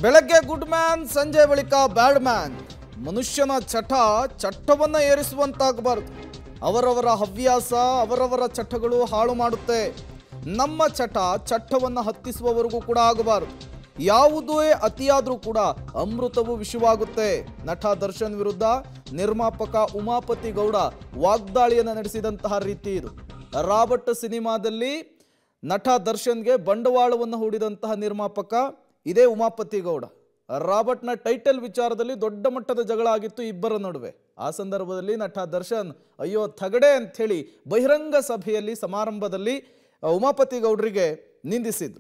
ಬೆಳಗ್ಗೆ good man ಸಂಜೆ ಬಳಿಕ ಬ್ಯಾಡ್ ಮ್ಯಾನ್ ಮನುಷ್ಯನ ಚಟ ಚಟ್ಟವನ್ನ ಏರಿಸುವಂತಾಗಬಾರದು ಅವರವರ ಹವ್ಯಾಸ ಅವರವರ ಚಟಗಳು ಹಾಳು ಮಾಡುತ್ತೆ ನಮ್ಮ ಚಟ ಚಟ್ಟವನ್ನು ಹತ್ತಿಸುವವರೆಗೂ ಕೂಡ ಆಗಬಾರದು ಯಾವುದೇ ಅತಿಯಾದರೂ ಕೂಡ ಅಮೃತವು ವಿಷವಾಗುತ್ತೆ ನಟ ದರ್ಶನ್ ವಿರುದ್ಧ ನಿರ್ಮಾಪಕ ಉಮಾಪತಿ ಗೌಡ ವಾಗ್ದಾಳಿಯನ್ನು ನಡೆಸಿದಂತಹ ರೀತಿ ಇದು ರಾಬರ್ಟ್ ಸಿನಿಮಾದಲ್ಲಿ ನಟ ದರ್ಶನ್ಗೆ ಬಂಡವಾಳವನ್ನು ಹೂಡಿದಂತಹ ನಿರ್ಮಾಪಕ ಇದೇ ಉಮಾಪತಿ ಗೌಡ ರಾಬರ್ಟ್ನ ಟೈಟಲ್ ವಿಚಾರದಲ್ಲಿ ದೊಡ್ಡ ಮಟ್ಟದ ಜಗಳ ಆಗಿತ್ತು ಇಬ್ಬರ ನಡುವೆ ಆ ಸಂದರ್ಭದಲ್ಲಿ ನಟ ದರ್ಶನ್ ಅಯ್ಯೋ ಥಗಡೆ ಅಂಥೇಳಿ ಬಹಿರಂಗ ಸಭೆಯಲ್ಲಿ ಸಮಾರಂಭದಲ್ಲಿ ಆ, ಉಮಾಪತಿ ಗೌಡ್ರಿಗೆ ನಿಂದಿಸಿದ್ರು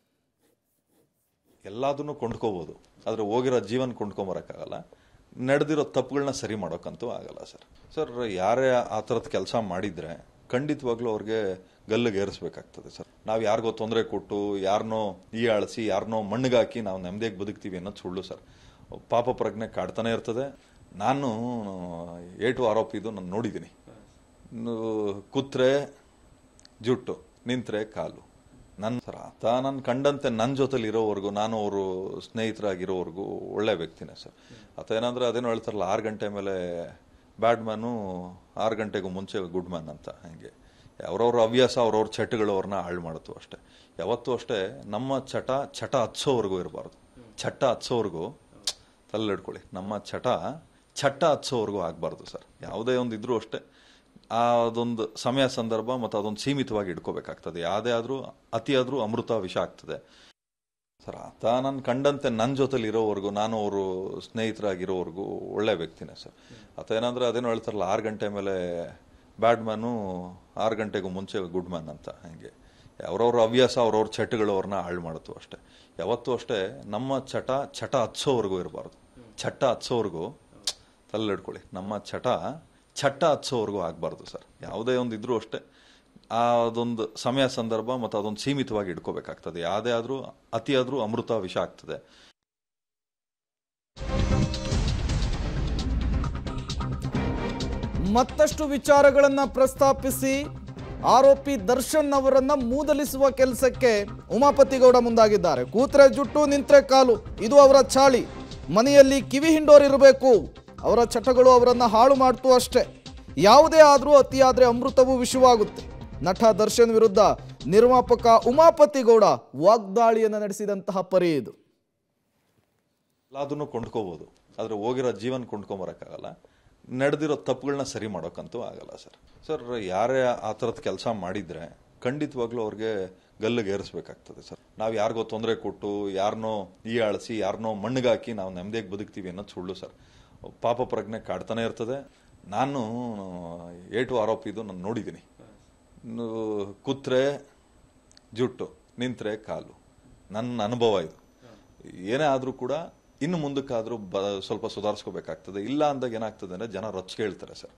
ಎಲ್ಲದನ್ನು ಕೊಂಡ್ಕೋಬೋದು ಆದರೆ ಹೋಗಿರೋ ಜೀವನ ಕೊಂಡ್ಕೊಂಬರಕ್ಕಾಗಲ್ಲ ನಡೆದಿರೋ ತಪ್ಪುಗಳನ್ನ ಸರಿ ಮಾಡೋಕ್ಕಂತೂ ಆಗಲ್ಲ ಸರ್ ಸರ್ ಯಾರೇ ಆ ಥರದ ಕೆಲಸ ಮಾಡಿದರೆ ಖಂಡಿತವಾಗ್ಲೂ ಅವ್ರಿಗೆ ಗಲ್ಲಿಗೆ ಏರಿಸ್ಬೇಕಾಗ್ತದೆ ಸರ್ ನಾವು ಯಾರಿಗೋ ತೊಂದರೆ ಕೊಟ್ಟು ಯಾರನ್ನೋ ಈ ಆಳಿಸಿ ಯಾರನ್ನೋ ಮಣ್ಣಿಗಾಕಿ ನಾವು ನೆಮ್ಮದಿಯಾಗಿ ಬದುಕ್ತೀವಿ ಅನ್ನೋದು ಸುಳ್ಳು ಸರ್ ಪಾಪ ಪ್ರಜ್ಞೆ ಕಾಡ್ತಾನೆ ಇರ್ತದೆ ನಾನು ಏಟು ಆರೋಪಿದು ನಾನು ನೋಡಿದ್ದೀನಿ ಕೂತ್ರೆ ಜುಟ್ಟು ನಿಂತ್ರೆ ಕಾಲು ನನ್ನ ಸರ್ ಆತ ನಾನು ಕಂಡಂತೆ ನನ್ನ ಜೊತೆಲಿ ಇರೋವರೆಗೂ ನಾನು ಅವರು ಸ್ನೇಹಿತರಾಗಿರೋವರೆಗೂ ಒಳ್ಳೆ ವ್ಯಕ್ತಿನೇ ಸರ್ ಆತ ಏನಂದ್ರೆ ಅದೇನೋ ಹೇಳ್ತಾರಲ್ಲ ಆರು ಗಂಟೆ ಮೇಲೆ ಬ್ಯಾಡ್ ಮ್ಯಾನು ಆರು ಗಂಟೆಗೂ ಮುಂಚೆ ಗುಡ್ ಮ್ಯಾನ್ ಅಂತ ಹಂಗೆ ಅವ್ರವ್ರ ಹವ್ಯಾಸ ಅವ್ರವ್ರ ಚಟಗಳು ಅವ್ರನ್ನ ಹಾಳು ಮಾಡುತ್ತು ಅಷ್ಟೇ ಯಾವತ್ತೂ ಅಷ್ಟೇ ನಮ್ಮ ಚಟ ಚಟ ಹಚ್ಚೋವರೆಗೂ ಇರಬಾರ್ದು ಚಟ ಹಚ್ಚೋವರೆಗೂ ತಲೆಡ್ಕೊಳ್ಳಿ ನಮ್ಮ ಚಟ ಚಟ ಹಚ್ಚೋವರೆಗೂ ಆಗಬಾರ್ದು ಸರ್ ಯಾವುದೇ ಒಂದು ಇದ್ರೂ ಅಷ್ಟೇ ಆ ಅದೊಂದು ಸಮಯ ಸಂದರ್ಭ ಮತ್ತು ಅದೊಂದು ಸೀಮಿತವಾಗಿ ಇಟ್ಕೋಬೇಕಾಗ್ತದೆ ಯಾವುದೇ ಆದರೂ ಅತಿ ಆದರೂ ಅಮೃತ ವಿಷ ಆಗ್ತದೆ ಸರ್ ಆತ ನಾನು ಕಂಡಂತೆ ನನ್ನ ಜೊತೆಲಿ ಇರೋವರೆಗೂ ನಾನು ಅವರು ಸ್ನೇಹಿತರಾಗಿರೋವರೆಗೂ ಒಳ್ಳೆ ವ್ಯಕ್ತಿನೇ ಸರ್ ಆತ ಏನಂದ್ರೆ ಅದೇನೋ ಹೇಳ್ತಾರಲ್ಲ ಆರು ಗಂಟೆ ಮೇಲೆ ಬ್ಯಾಡ್ ಮ್ಯಾನು ಆರು ಗಂಟೆಗೂ ಮುಂಚೆ ಗುಡ್ ಮ್ಯಾನ್ ಅಂತ ಹಂಗೆ ಅವ್ರವ್ರ ಹವ್ಯಾಸ ಅವ್ರವ್ರ ಚಟಗಳು ಅವ್ರನ್ನ ಹಾಳು ಮಾಡುತ್ತು ಅಷ್ಟೇ ಯಾವತ್ತೂ ಅಷ್ಟೇ ನಮ್ಮ ಚಟ ಚಟ ಹಚ್ಚೋವರೆಗೂ ಇರಬಾರ್ದು ಚಟ ಹಚ್ಚೋವರೆಗೂ ತಲೆಡ್ಕೊಳ್ಳಿ ನಮ್ಮ ಚಟ ಚಟ ಹಚ್ಚೋವರೆಗೂ ಆಗಬಾರ್ದು ಸರ್ ಯಾವುದೇ ಒಂದು ಇದ್ರೂ ಅಷ್ಟೇ ಆ ಅದೊಂದು ಸಮಯ ಸಂದರ್ಭ ಮತ್ತು ಅದೊಂದು ಸೀಮಿತವಾಗಿ ಇಟ್ಕೋಬೇಕಾಗ್ತದೆ ಯಾವುದೇ ಆದರೂ ಅತಿ ಆದರೂ ಅಮೃತ ವಿಷ ಆಗ್ತದೆ ಮತ್ತಷ್ಟು ವಿಚಾರಗಳನ್ನ ಪ್ರಸ್ತಾಪಿಸಿ ಆರೋಪಿ ದರ್ಶನ್ ಅವರನ್ನ ಮೂದಲಿಸುವ ಕೆಲಸಕ್ಕೆ ಉಮಾಪತಿ ಗೌಡ ಮುಂದಾಗಿದ್ದಾರೆ ಕೂತ್ರೆ ಜುಟ್ಟು ನಿಂತ್ರೆ ಕಾಲು ಇದು ಅವರ ಚಾಳಿ ಮನೆಯಲ್ಲಿ ಕಿವಿ ಹಿಂಡೋರಿರಬೇಕು ಅವರ ಚಟಗಳು ಅವರನ್ನ ಹಾಳು ಮಾಡ್ತು ಅಷ್ಟೇ ಯಾವುದೇ ಆದರೂ ಅತಿಯಾದ್ರೆ ಅಮೃತವು ವಿಷವಾಗುತ್ತೆ ನಟ ದರ್ಶನ್ ವಿರುದ್ಧ ನಿರ್ಮಾಪಕ ಉಮಾಪತಿ ಗೌಡ ವಾಗ್ದಾಳಿಯನ್ನು ನಡೆಸಿದಂತಹ ಪರಿ ಇದು ಎಲ್ಲದನ್ನು ಕೊಂಡ್ಕೋಬೋದು ಆದರೆ ಹೋಗಿರೋ ಜೀವನ ಕೊಂಡ್ಕೊಂಬರಕ್ಕಾಗಲ್ಲ ನಡೆದಿರೋ ತಪ್ಪುಗಳನ್ನ ಸರಿ ಮಾಡೋಕ್ಕಂತೂ ಆಗಲ್ಲ ಸರ್ ಸರ್ ಯಾರೇ ಆ ಥರದ ಕೆಲಸ ಮಾಡಿದರೆ ಖಂಡಿತವಾಗ್ಲೂ ಅವ್ರಿಗೆ ಗಲ್ಲಿಗೆ ಏರಿಸ್ಬೇಕಾಗ್ತದೆ ಸರ್ ನಾವು ಯಾರಿಗೋ ತೊಂದರೆ ಕೊಟ್ಟು ಯಾರನ್ನೋ ಈ ಆಳಿಸಿ ಯಾರನ್ನೋ ಮಣ್ಣಿಗಾಕಿ ನಾವು ನೆಮ್ಮದಿಯಾಗಿ ಬದುಕ್ತೀವಿ ಅನ್ನೋದು ಸುಳ್ಳು ಸರ್ ಪಾಪ ಪ್ರಜ್ಞೆ ಕಾಡ್ತಾನೆ ಇರ್ತದೆ ನಾನು ಏಟು ಆರೋಪಿದು ನಾನು ನೋಡಿದ್ದೀನಿ ಕೂತ್ರೆ ಜುಟ್ಟು ನಿಂತ್ರೆ ಕಾಲು ನನ್ನ ಅನುಭವ ಇದು ಏನೇ ಆದರೂ ಕೂಡ ಇನ್ನು ಮುಂದಕ್ಕಾದರೂ ಬ ಸ್ವಲ್ಪ ಸುಧಾರಿಸ್ಕೋಬೇಕಾಗ್ತದೆ ಇಲ್ಲ ಅಂದಾಗ ಏನಾಗ್ತದೆ ಅಂದರೆ ಜನ ರೊಚ್ಚಿಗೆ ಹೇಳ್ತಾರೆ ಸರ್